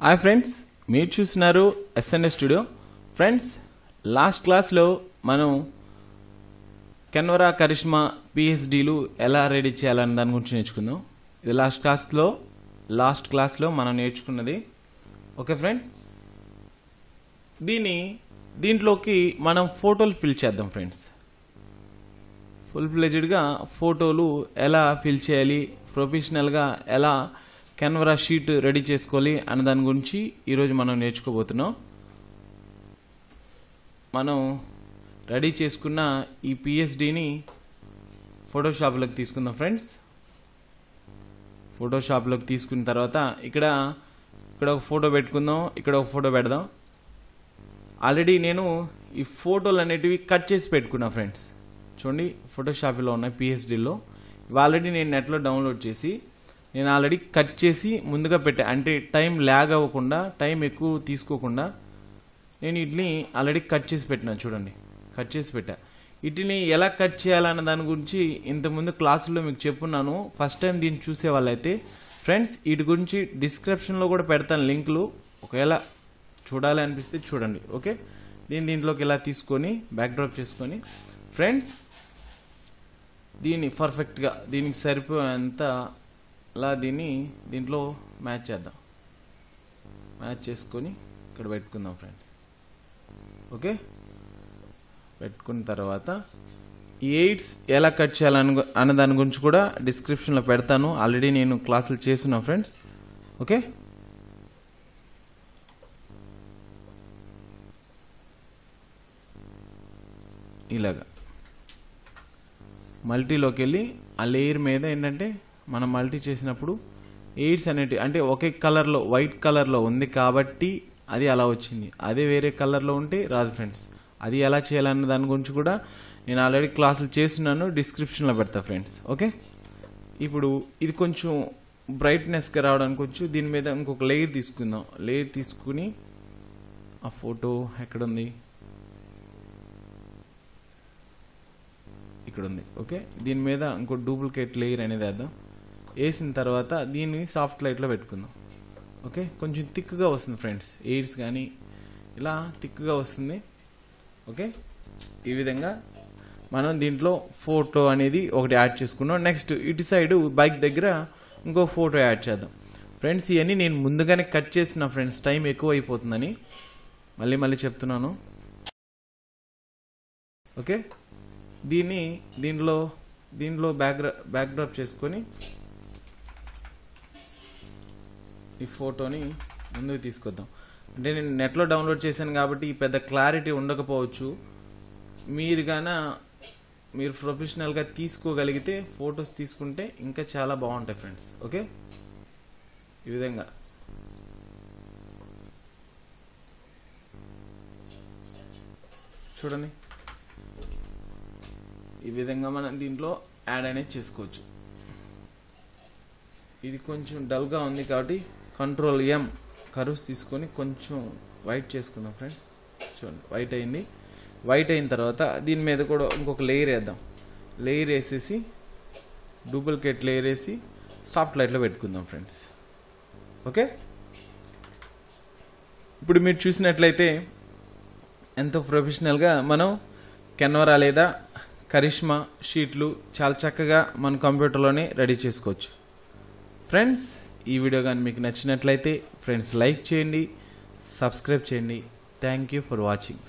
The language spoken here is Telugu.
హాయ్ ఫ్రెండ్స్ మీరు చూస్తున్నారు ఎస్ఎన్ఎస్ స్టూడియో ఫ్రెండ్స్ లాస్ట్ క్లాస్లో మనం కెన్వరా కరిష్మా పిహెచ్డీలు ఎలా రెడీ చేయాలనే దాని గురించి నేర్చుకుందాం ఇది లాస్ట్ క్లాస్లో లాస్ట్ క్లాస్లో మనం నేర్చుకున్నది ఓకే ఫ్రెండ్స్ దీని దీంట్లోకి మనం ఫోటోలు ఫిల్ చేద్దాం ఫ్రెండ్స్ ఫుల్ ఫ్లెజ్డ్గా ఫోటోలు ఎలా ఫిల్ చేయాలి ప్రొఫెషనల్గా ఎలా కెన్వరా షీట్ రెడీ చేసుకోవాలి అన్న దాని గురించి ఈరోజు మనం నేర్చుకోబోతున్నాం మనం రెడీ చేసుకున్న ఈ పిఎస్డిని ఫోటోషాప్లోకి తీసుకుందాం ఫ్రెండ్స్ ఫోటోషాప్లోకి తీసుకున్న తర్వాత ఇక్కడ ఇక్కడ ఒక ఫోటో పెట్టుకుందాం ఇక్కడ ఒక ఫోటో పెడదాం ఆల్రెడీ నేను ఈ ఫోటోలు అనేటివి కట్ చేసి పెట్టుకున్నా ఫ్రెండ్స్ చూడండి ఫోటోషాప్లో ఉన్నాయి పిహెచ్డీలో ఇవి ఆల్రెడీ నేను నెట్లో డౌన్లోడ్ చేసి నేను ఆల్రెడీ కట్ చేసి ముందుగా పెట్టా అంటే టైం ల్యాగ్ అవ్వకుండా టైం ఎక్కువ తీసుకోకుండా నేను వీటిని ఆల్రెడీ కట్ చేసి పెట్టినా చూడండి కట్ చేసి పెట్టా వీటిని ఎలా కట్ చేయాలన్న దాని గురించి ఇంతకుముందు క్లాసుల్లో మీకు చెప్పున్నాను ఫస్ట్ టైం దీన్ని చూసే వాళ్ళైతే ఫ్రెండ్స్ వీటి గురించి డిస్క్రిప్షన్లో కూడా పెడతాను లింకులు ఒకవేళ చూడాలి అనిపిస్తే చూడండి ఓకే దీన్ని దీంట్లోకి ఇలా తీసుకొని బ్యాక్ డ్రాప్ చేసుకొని ఫ్రెండ్స్ దీన్ని పర్ఫెక్ట్గా దీనికి సరిపోయేంత అలా దీన్ని దీంట్లో మ్యాచ్ చేద్దాం మ్యాచ్ చేసుకొని ఇక్కడ పెట్టుకుందాం ఫ్రెండ్స్ ఓకే పెట్టుకున్న తర్వాత ఈ ఎయిడ్స్ ఎలా కట్ చేయాలని అన్న దాని గురించి కూడా డిస్క్రిప్షన్లో పెడతాను ఆల్రెడీ నేను క్లాసులు చేస్తున్నా ఫ్రెండ్స్ ఓకే ఇలాగా మల్టీలోకి వెళ్ళి ఆ లేయర్ మీద ఏంటంటే మనం మల్టీ చేసినప్పుడు ఎయిడ్స్ అనేటి అంటే ఒకే కలర్లో వైట్ కలర్లో ఉంది కాబట్టి అది అలా వచ్చింది అదే వేరే కలర్లో ఉంటే రాదు ఫ్రెండ్స్ అది ఎలా చేయాలన్న దాని గురించి కూడా నేను ఆల్రెడీ క్లాసులు చేస్తున్నాను డిస్క్రిప్షన్లో పెడతా ఫ్రెండ్స్ ఓకే ఇప్పుడు ఇది కొంచెం బ్రైట్నెస్గా రావడానికి కొంచెం దీని మీద ఇంకొక లేయర్ తీసుకుందాం లేయర్ తీసుకుని ఆ ఫోటో ఎక్కడుంది ఇక్కడ ఉంది ఓకే దీని మీద ఇంకో డూప్లికేట్ లేయర్ అనేది వేద్దాం వేసిన తర్వాత దీన్ని సాఫ్ట్ లైట్లో పెట్టుకుందాం ఓకే కొంచెం థిక్గా వస్తుంది ఫ్రెండ్స్ ఎయిడ్స్ కానీ ఇలా థిక్గా వస్తుంది ఓకే ఈ విధంగా మనం దీంట్లో ఫోటో అనేది ఒకటి యాడ్ చేసుకున్నాం నెక్స్ట్ ఇటు సైడ్ బైక్ దగ్గర ఇంకో ఫోటో యాడ్ చేద్దాం ఫ్రెండ్స్ ఇవన్నీ నేను ముందుగానే కట్ చేసిన ఫ్రెండ్స్ టైం ఎక్కువ అయిపోతుందని మళ్ళీ మళ్ళీ చెప్తున్నాను ఓకే దీన్ని దీంట్లో దీంట్లో బ్యాక్ బ్యాక్ డ్రాప్ చేసుకొని ఈ ఫోటోని ముందుకు తీసుకొద్దాం అంటే నేను నెట్లో డౌన్లోడ్ చేశాను కాబట్టి ఈ పెద్ద క్లారిటీ ఉండకపోవచ్చు మీరు గాన మీరు ప్రొఫెషనల్గా తీసుకోగలిగితే ఫొటోస్ తీసుకుంటే ఇంకా చాలా బాగుంటాయి ఫ్రెండ్స్ ఓకే ఈ విధంగా చూడండి ఈ విధంగా మనం దీంట్లో యాడ్ అనేది చేసుకోవచ్చు ఇది కొంచెం డల్గా ఉంది కాబట్టి కంట్రోల్ ఎం కరువుస్ తీసుకొని కొంచెం వైట్ చేసుకుందాం ఫ్రెండ్ చూడండి వైట్ అయింది వైట్ అయిన తర్వాత దీని మీద కూడా ఇంకొక లేయర్ వేద్దాం లేయర్ వేసేసి డూప్లికేట్ లేయర్ వేసి సాఫ్ట్ లైట్లో పెట్టుకుందాం ఫ్రెండ్స్ ఓకే ఇప్పుడు మీరు చూసినట్లయితే ఎంతో ప్రొఫెషనల్గా మనం కెన్వరా లేదా కరిష్మా షీట్లు చాలా చక్కగా మన కంప్యూటర్లోనే రెడీ చేసుకోవచ్చు ఫ్రెండ్స్ ఈ వీడియో కానీ మీకు నచ్చినట్లయితే ఫ్రెండ్స్ లైక్ చేయండి సబ్స్క్రైబ్ చేయండి థ్యాంక్ యూ ఫర్ వాచింగ్